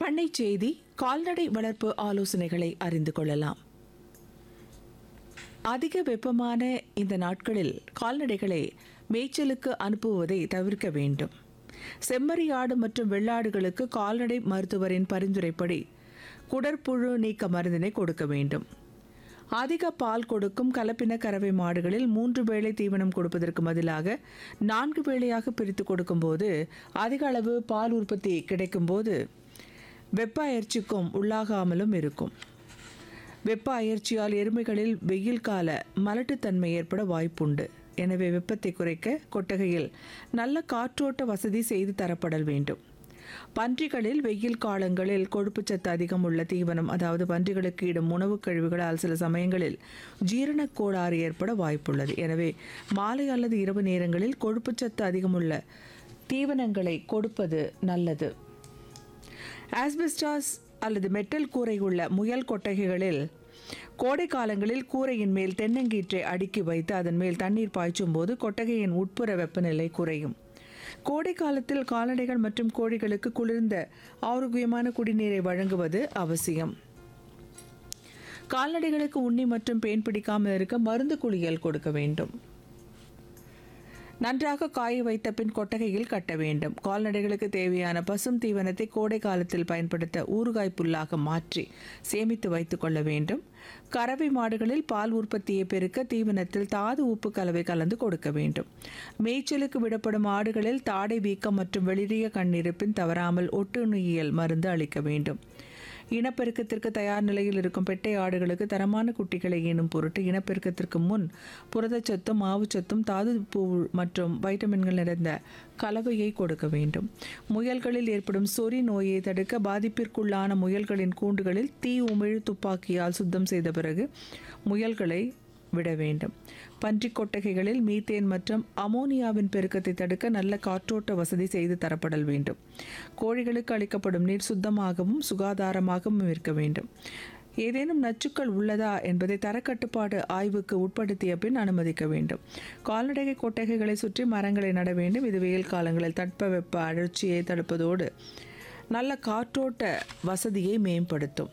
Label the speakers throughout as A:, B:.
A: பண்ணை செய்தி கால்நடை வளர்ப்பு ஆலோசனைகளை அறிந்து கொள்ளலாம் அதிக வெப்பமான இந்த நாட்களில் கால்நடைகளை மேய்ச்சலுக்கு அனுப்புவதை தவிர்க்க வேண்டும் செம்மறியாடு மற்றும் வெள்ளாடுகளுக்கு கால்நடை மருத்துவரின் பரிந்துரைப்படி குடற்புழு நீக்க மருந்தினை கொடுக்க வேண்டும் அதிக பால் கொடுக்கும் கலப்பின கறவை மாடுகளில் மூன்று வேளை தீவனம் கொடுப்பதற்கு பதிலாக நான்கு வேளையாக பிரித்து கொடுக்கும்போது அதிக அளவு பால் உற்பத்தி கிடைக்கும்போது வெப்ப அயற்சிக்கும் உள்ளாகாமலும் இருக்கும் வெப்ப அயற்சியால் எருமைகளில் வெயில் கால மலட்டுத்தன்மை ஏற்பட வாய்ப்புண்டு எனவே வெப்பத்தை குறைக்க கொட்டகையில் நல்ல காற்றோட்ட வசதி செய்து தரப்படல் வேண்டும் பன்றிகளில் வெயில் காலங்களில் கொழுப்புச்சத்து அதிகம் உள்ள தீவனம் அதாவது பன்றிகளுக்கு இடும் உணவுக் கழிவுகளால் சில சமயங்களில் ஜீரணக் கோளாறு ஏற்பட வாய்ப்புள்ளது எனவே மாலை அல்லது இரவு நேரங்களில் கொழுப்புச்சத்து அதிகமுள்ள தீவனங்களை கொடுப்பது நல்லது ஆஸ்பெஸ்டாஸ் அல்லது மெட்டல் கூரை உள்ள முயல் கொட்டகைகளில் கோடை காலங்களில் கூரையின் மேல் தென்னங்கீற்றை அடுக்கி வைத்து அதன் மேல் தண்ணீர் பாய்ச்சும் போது கொட்டகையின் உட்புற வெப்பநிலை குறையும் கோடை காலத்தில் கால்நடைகள் மற்றும் கோழிகளுக்கு குளிர்ந்த ஆரோக்கியமான குடிநீரை வழங்குவது அவசியம் கால்நடைகளுக்கு உண்ணி மற்றும் பேன் பிடிக்காமல் இருக்க மருந்து குளியல் கொடுக்க வேண்டும் நன்றாக காய வைத்த பின் கொட்டகையில் கட்ட வேண்டும் கால்நடைகளுக்கு தேவையான பசும் தீவனத்தை கோடை காலத்தில் பயன்படுத்த ஊறுகாய் புல்லாக மாற்றி சேமித்து வைத்துக் கொள்ள வேண்டும் கறவை மாடுகளில் பால் உற்பத்தியை பெருக்க தீவனத்தில் தாது உப்பு கலவை கலந்து கொடுக்க வேண்டும் மேய்ச்சலுக்கு விடப்படும் ஆடுகளில் தாடை வீக்கம் மற்றும் வெளிரிய கண்ணிருப்பின் தவறாமல் ஒட்டுண்ணியல் மருந்து அளிக்க வேண்டும் இனப்பெருக்கத்திற்கு தயார் நிலையில் இருக்கும் பெட்டை ஆடுகளுக்கு தரமான குட்டிகளை ஈனும் பொருட்டு இனப்பெருக்கத்திற்கு முன் புரதச்சத்தும் மாவுச்சத்தும் தாது பூ மற்றும் வைட்டமின்கள் நிறைந்த கலவையை கொடுக்க வேண்டும் முயல்களில் ஏற்படும் சொறி நோயை தடுக்க பாதிப்பிற்குள்ளான முயல்களின் கூண்டுகளில் தீ உமிழ் துப்பாக்கியால் சுத்தம் செய்த பிறகு முயல்களை விட வேண்டும் பன்றி கொட்டகைகளில் மீத்தேன் மற்றும் அமோனியாவின் பெருக்கத்தை தடுக்க நல்ல காற்றோட்ட வசதி செய்து தரப்படல் வேண்டும் கோழிகளுக்கு அளிக்கப்படும் நீர் சுத்தமாகவும் சுகாதாரமாகவும் இருக்க வேண்டும் ஏதேனும் நச்சுக்கள் உள்ளதா என்பதை தரக்கட்டுப்பாடு ஆய்வுக்கு உட்படுத்திய பின் அனுமதிக்க வேண்டும் கால்நடை கொட்டகைகளை சுற்றி மரங்களை நட வேண்டும் இது வெயில் காலங்களில் தட்பவெப்ப அழற்சியை தடுப்பதோடு நல்ல காற்றோட்ட வசதியை மேம்படுத்தும்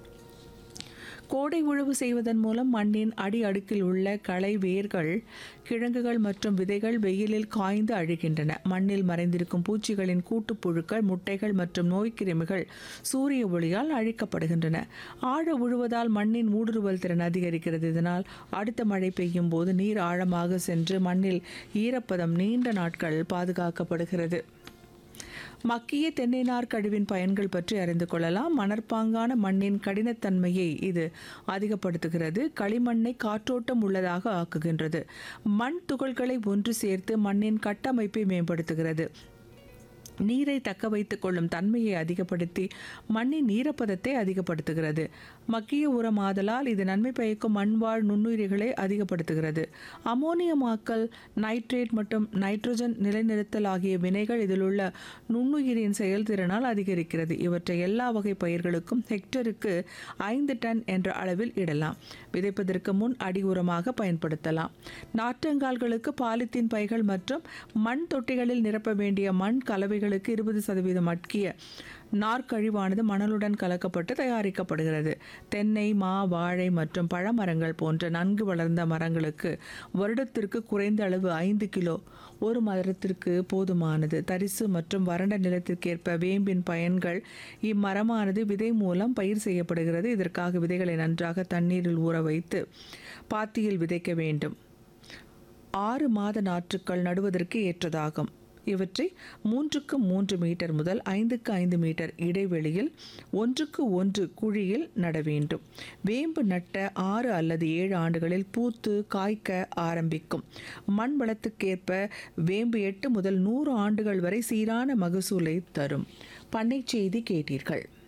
A: கோடை உழவு செய்வதன் மூலம் மண்ணின் அடி அடுக்கில் உள்ள களை வேர்கள் கிழங்குகள் மற்றும் விதைகள் வெயிலில் காய்ந்து அழுகின்றன மண்ணில் மறைந்திருக்கும் பூச்சிகளின் கூட்டுப்புழுக்கள் முட்டைகள் மற்றும் நோய்க்கிருமிகள் சூரிய ஒளியால் அழிக்கப்படுகின்றன ஆழ உழுவதால் மண்ணின் ஊடுருவல் திறன் அதிகரிக்கிறது இதனால் அடுத்த மழை பெய்யும் போது நீர் ஆழமாக சென்று மண்ணில் ஈரப்பதம் நீண்ட நாட்கள் பாதுகாக்கப்படுகிறது மக்கிய தென்னை நார் கழிவின் பயன்கள் பற்றி அறிந்து கொள்ளலாம் மணற்பாங்கான மண்ணின் கடினத்தன்மையை இது அதிகப்படுத்துகிறது களிமண்ணை காற்றோட்டம் உள்ளதாக ஆக்குகின்றது மண் துகள்களை ஒன்று சேர்த்து மண்ணின் கட்டமைப்பை மேம்படுத்துகிறது நீரை தக்க வைத்துக் கொள்ளும் தன்மையை அதிகப்படுத்தி மண்ணின் ஈரப்பதத்தை அதிகப்படுத்துகிறது மக்கிய உரமாதலால் இது நன்மை பயக்கும் மண்வாழ் நுண்ணுயிரிகளை அதிகப்படுத்துகிறது அமோனியமாக்கல் நைட்ரேட் மற்றும் நைட்ரஜன் நிலைநிறுத்தல் ஆகிய வினைகள் இதில் உள்ள நுண்ணுயிரின் செயல்திறனால் அதிகரிக்கிறது இவற்றை எல்லா வகை பயிர்களுக்கும் ஹெக்டருக்கு ஐந்து டன் என்ற அளவில் இடலாம் விதைப்பதற்கு முன் அடி உரமாக பயன்படுத்தலாம் நாற்றங்கால்களுக்கு பாலித்தீன் பைகள் மற்றும் மண் தொட்டிகளில் நிரப்ப வேண்டிய மண் கலவைகளுக்கு இருபது சதவீதம் அட்கிய நார்க்கழிவானது மணலுடன் கலக்கப்பட்டு தயாரிக்கப்படுகிறது தென்னை மா வாழை மற்றும் பழமரங்கள் போன்ற நன்கு வளர்ந்த மரங்களுக்கு வருடத்திற்கு குறைந்த அளவு ஐந்து கிலோ ஒரு மரத்திற்கு போதுமானது தரிசு மற்றும் வறண்ட நிலத்திற்கேற்ப வேம்பின் பயன்கள் இம்மரமானது விதை மூலம் பயிர் செய்யப்படுகிறது இதற்காக விதைகளை நன்றாக தண்ணீரில் ஊற வைத்து பாத்தியில் விதைக்க வேண்டும் ஆறு மாத நாற்றுக்கள் நடுவதற்கு ஏற்றதாகும் இவற்றை மூன்றுக்கு மூன்று மீட்டர் முதல் ஐந்துக்கு ஐந்து மீட்டர் இடைவெளியில் ஒன்றுக்கு ஒன்று குழியில் நட வேண்டும் வேம்பு நட்ட ஆறு அல்லது ஏழு ஆண்டுகளில் பூத்து காய்க்க ஆரம்பிக்கும் மண் வளத்துக்கேற்ப வேம்பு எட்டு முதல் நூறு ஆண்டுகள் வரை சீரான மகசூலை தரும் பண்ணை செய்தி கேட்டீர்கள்